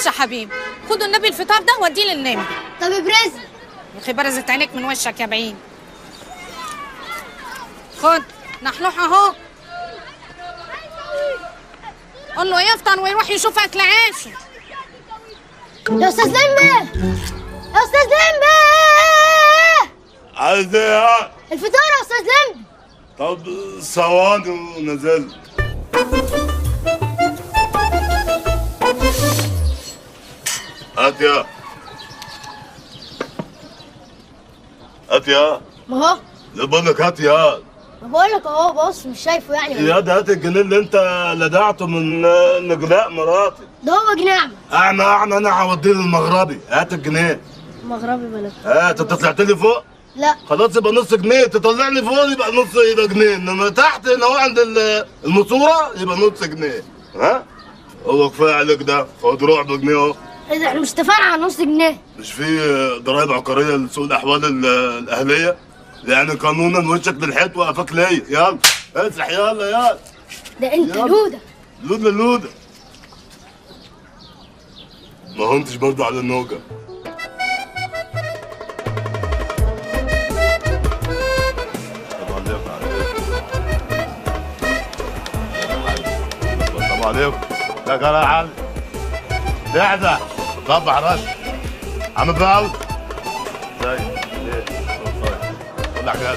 خلاص يا حبيبي خدوا النبي الفطار ده وديه للنمر طب ابرز يا اخي برزت عينيك من وشك يا بعيد خد نحنوح اهو قول له يفطر ويروح يشوف اكل عيشه يا استاذ لمبي يا استاذ لمبي عايز ايه الفطار يا استاذ لمبي طب ثواني ونزلت هات يا هات يا ما هو بقول لك هات يا ما بقول لك اهو بص مش شايفه يعني يا ده هات الجنيه اللي انت لدعته من نجلاء مراتي ده هو جنيه اعمى اعمى اعمى انا هوديه للمغربي هات الجنيه مغربي بلد هات انت طلعت لي فوق لا خلاص يبقى نص جنيه تطلعني فوق يبقى نص يبقى جنيه انما تحت هنا هو عند ال- الماسوره يبقى نص جنيه ها هو كفايه عليك ده خد روح بجنيه اهو ايه ده احنا مش اتفقنا على نص جنيه مش في ضرائب عقاريه لسوق الاحوال ال- الاهليه يعني قانونا وشك للحيط وقفك ليا يلا اسرح يلا يلا ده انت يلا. لوده لوده لوده ما هنتش برضو على النوجه طبعا طبعا عليكم ده كان علي لحظة صبح رش عم باول زي ليه كل حاجات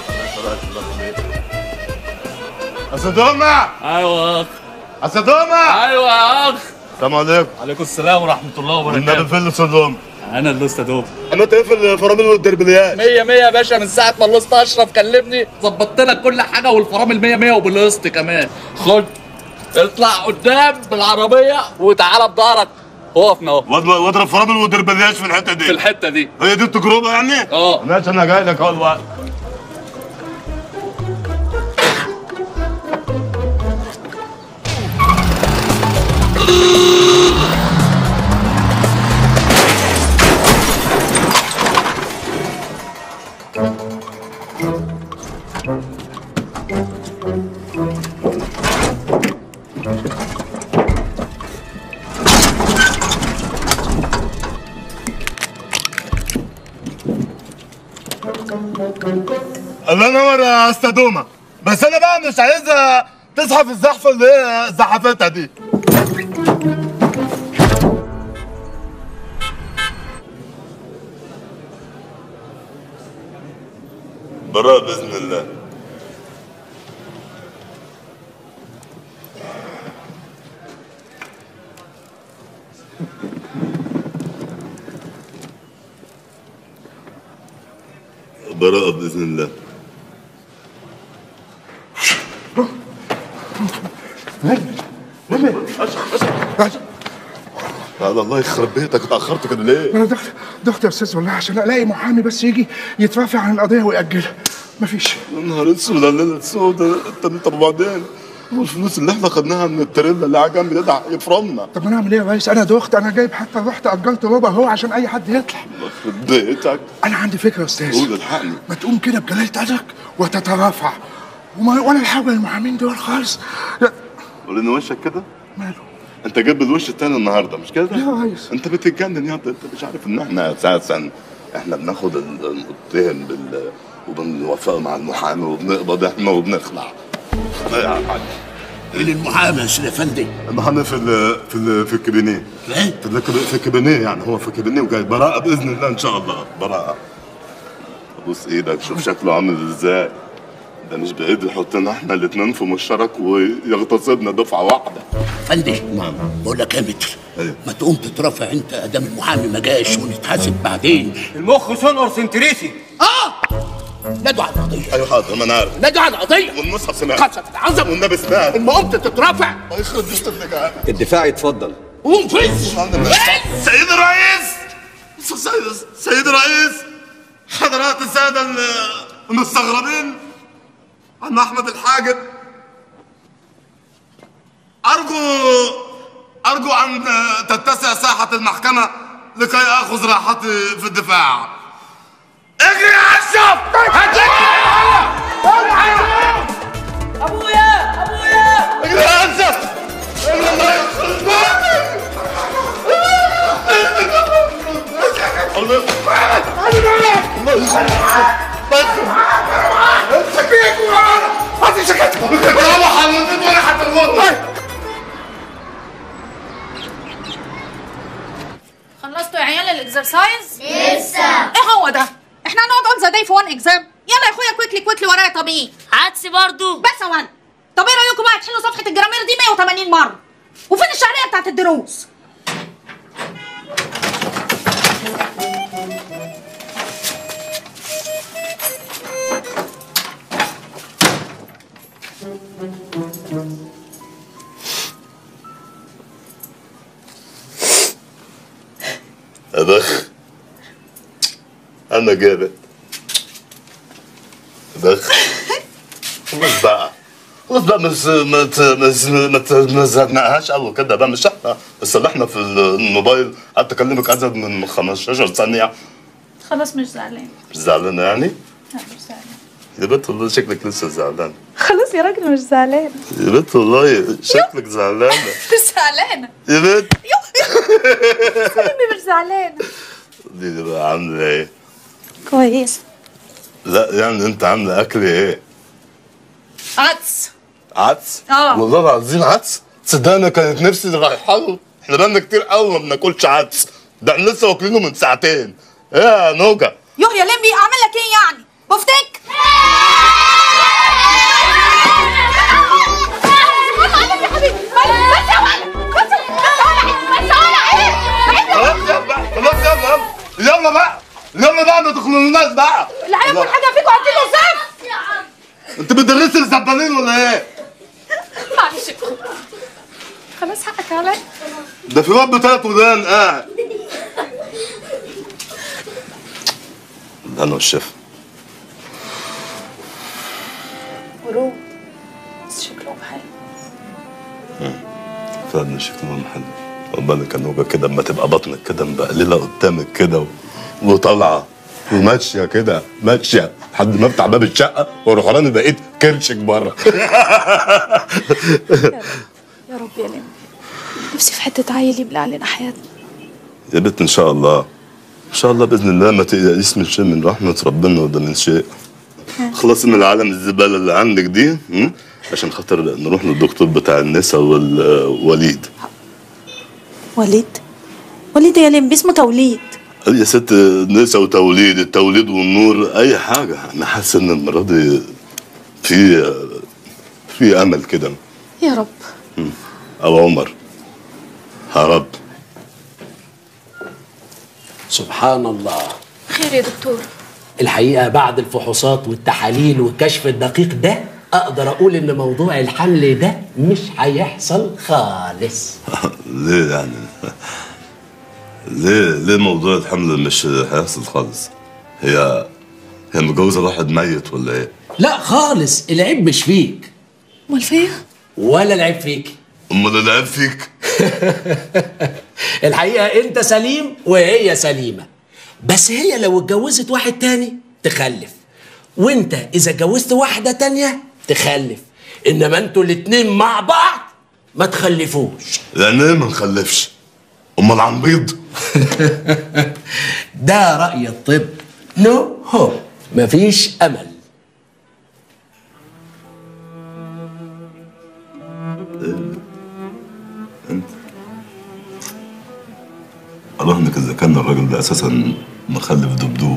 أسدومة ايوه يا اخ أسدومة ايوه يا اخ السلام عليكم عليكم السلام ورحمه الله والنبي وبركاته فين الصدوم انا اللي استاذ عملت ايه في الفرامل والدربليات مية مية يا باشا من ساعة ما الوسط أشرف كلمني ظبطت لك كل حاجة والفرامل مية مية وبالقسط كمان خد اطلع قدام بالعربية وتعالى بضهرك وقفنا اهو واضرب واضرب فرامل والدربليات في الحتة دي في الحتة دي هي دي التجربة يعني؟ اه ماشي أنا جاي لك أهو الوقت الله ينور يا استاذ بس انا بقى مش عايزها تزحف الزحفه اللي هي زحفتها دي براء باذن الله براءة بإذن الله هذا الله يخرب بيتك اتأخرت كده ليه؟ انا دخت دخت يا استاذ والله عشان الاقي محامي بس يجي يترافع عن القضيه ويأجلها مفيش يا نهار اسود على الليلة السوداء طب طب وبعدين والفلوس اللي احنا خدناها من التريلا اللي على جنب ده يفرمنا طب انا اعمل ايه يا ريس انا دخت انا جايب حتى رحت اجلت ربع اهو عشان اي حد يطلع يخرب بيتك انا عندي فكره يا استاذ قول الحقني ما تقوم كده بجلاله قدرك وتترافع وما وانا الحاجه المحامين دول خالص لا قول ان وشك كده ماله انت جايب الوش التاني النهارده مش كده؟ يا ريس انت بتتجنن يا انت انت مش عارف ان احنا اساسا احنا بناخد ال- المتهم بال وبنوافق مع المحامي وبنقبض احنا وبنخلع لا يا حاج مين المحامي يا سيدي افندي؟ المحامي في ال في ال في الكابينيه ايه؟ في الكب- في الكابينيه يعني هو في الكابينيه وجاي براءة بإذن الله إن شاء الله براءة بص إيدك شوف شكله عامل إزاي ده مش بإيد يحطنا إحنا الاتنين في مشترك ويغتصبنا دفعة واحدة افندي بقول لك ايه يا متر أيوه. ما تقوم تترافع انت ادام المحامي ما جاش ونتحاسب بعدين المخ سنقر سنتريسي اه نادوا على القضيه أيوه حاضر ما أنا عارف نادوا على القضيه والمصحف سمعت خمسه تتعذب والنبي سمعت اما قمت تترافع الله يخرب بيت ابنك الدفاع يتفضل قوم فز سيد الرئيس سيد سيد الرئيس حضرات السادة ال- المستغربين عم أحمد الحاجب أرجو أرجو أن تتسع ساحة المحكمة لكي آخذ راحتي في الدفاع اجري يا أشرف ابويا ابويا اجري يا أشرف اجري الله يخرب بيتك في سكت يلا حمودين وانا هتموت خلصتوا يا عيال الاكسرسايز لسه ايه هو ده احنا هنقعد اون ذا داي في وان اكزام يلا يا اخويا كويكلي كويكلي ورايا طب ايه عدسي برضو بس يا ولد طب ايه رايكم بقى تحلوا صفحه الجرامير دي 180 مره وفين الشهريه بتاعت الدروس أبخ أنا جابت أبخ خلاص بقى خلاص بقى مش ما ت- مش ما ت- ما زهقناهاش قوي كده بقى مش احنا بس اللي احنا في الموبايل قعدت اكلمك ازيد من 15 ثانيه خلاص مش زعلان مش زعلانه يعني؟ لا مش زعلان يا بنت والله شكلك لسه زعلان خلاص يا راجل مش زعلان يا بنت والله شكلك زعلانه مش زعلانه يا بنت امي مش زعلانه دي بقى عامله ايه؟ كويس لا يعني انت عامله اكل ايه؟ عدس عدس؟ اه. والله العظيم عدس صدقني كانت نفسي رايحه له احنا بقالنا كتير قوي ما بناكلش عدس ده احنا لسه واكلينه من ساعتين ايه يا نوجا يوه يا لمبي اعمل لك ايه يعني بفتك خلاص يلا بقى خلاص يلا يلا يلا بقى يلا بقى ما تخلوناش بقى اللي هياكل حاجه فيكم هاتي له زف انت بتدرسي الزبالين ولا ايه؟ معلش خلاص حقك عليا ده في واد بتلات ودان قاعد انا والشيف ورود بس شكلهم حلو فعلا شكلهم حلو بالك نوجا كده اما تبقى بطنك كده مبقلله قدامك كده و... وطالعه وماشيه كده ماشيه لحد ما افتح باب الشقه واروح رامي بقيت كرشك بره يا رب يا لمبي نفسي في حته عيل يبلع علينا حياتنا يا بنت ان شاء الله ان شاء الله باذن الله ما تقلقيش من شيء من رحمه ربنا وده من شيء خلصي من العالم الزباله اللي عندك دي م? عشان خاطر نروح للدكتور بتاع النساء والوليد وليد وليد يا لمبي اسمه توليد يا ست نساء وتوليد التوليد والنور اي حاجه انا حاسس ان المره دي في في امل كده يا رب او عمر يا رب سبحان الله خير يا دكتور الحقيقة بعد الفحوصات والتحاليل والكشف الدقيق ده أقدر أقول إن موضوع الحمل ده مش هيحصل خالص ليه يعني ليه ليه موضوع الحمل مش هيحصل خالص هي هي متجوزه واحد ميت ولا ايه لا خالص العيب مش فيك امال فيا ولا العيب فيك امال العيب فيك الحقيقة أنت سليم وهي سليمة بس هي لو اتجوزت واحد تاني تخلف وأنت إذا اتجوزت واحدة تانية تخلف إنما أنتوا الاتنين مع بعض ما تخلفوش يعني ايه ما نخلفش امال عن بيض ده رأي الطب نو هو مفيش أمل اراهنك اذا كان الراجل ده اساسا مخلف دبدوب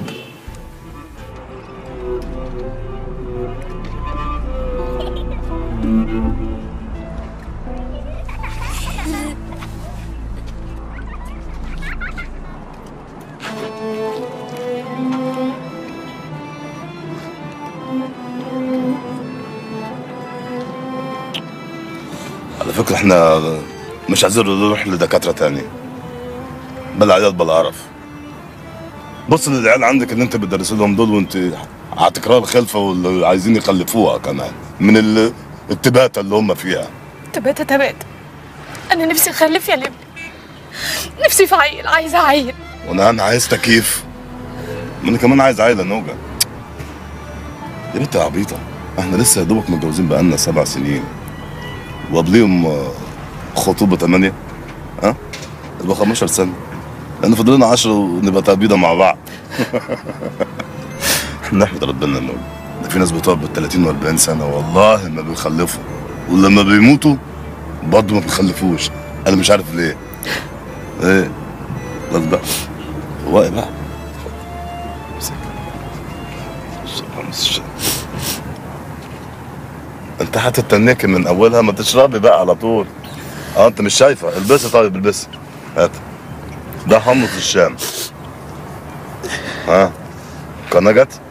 على فكرة احنا مش عايزين نروح لدكاترة تاني بلا عيال بلا قرف بص للعيال عندك اللي انت بتدرس لهم دول وانت على تكرار خلفة واللي عايزين يخلفوها كمان من ال- التباتة اللي هم فيها تبات تبات انا نفسي اخلف يا لمبي نفسي في عيل عايزه عيل وانا انا عايز تكييف ما انا كمان عايز عيلة نوجة يا بنت يا عبيطة احنا لسه يا دوبك متجوزين بقالنا سبع سنين وقبليهم آه، خطوبة تمانية ها يبقى 15 سنة لأن فاضل لنا 10 ونبقى تقبيضة مع بعض نحمد ربنا النور ده في ناس بتقعد بال 30 و40 سنه والله ما بيخلفوا ولما بيموتوا برضه ما بيخلفوش انا مش عارف ليه ايه خلاص بقى واقف بقى امسك. شكراً، ش- انت هتتنكي من اولها ما تشربي بقى على طول اه انت مش شايفه البسي طيب البسي هات ده حمص الشام ها قناه جت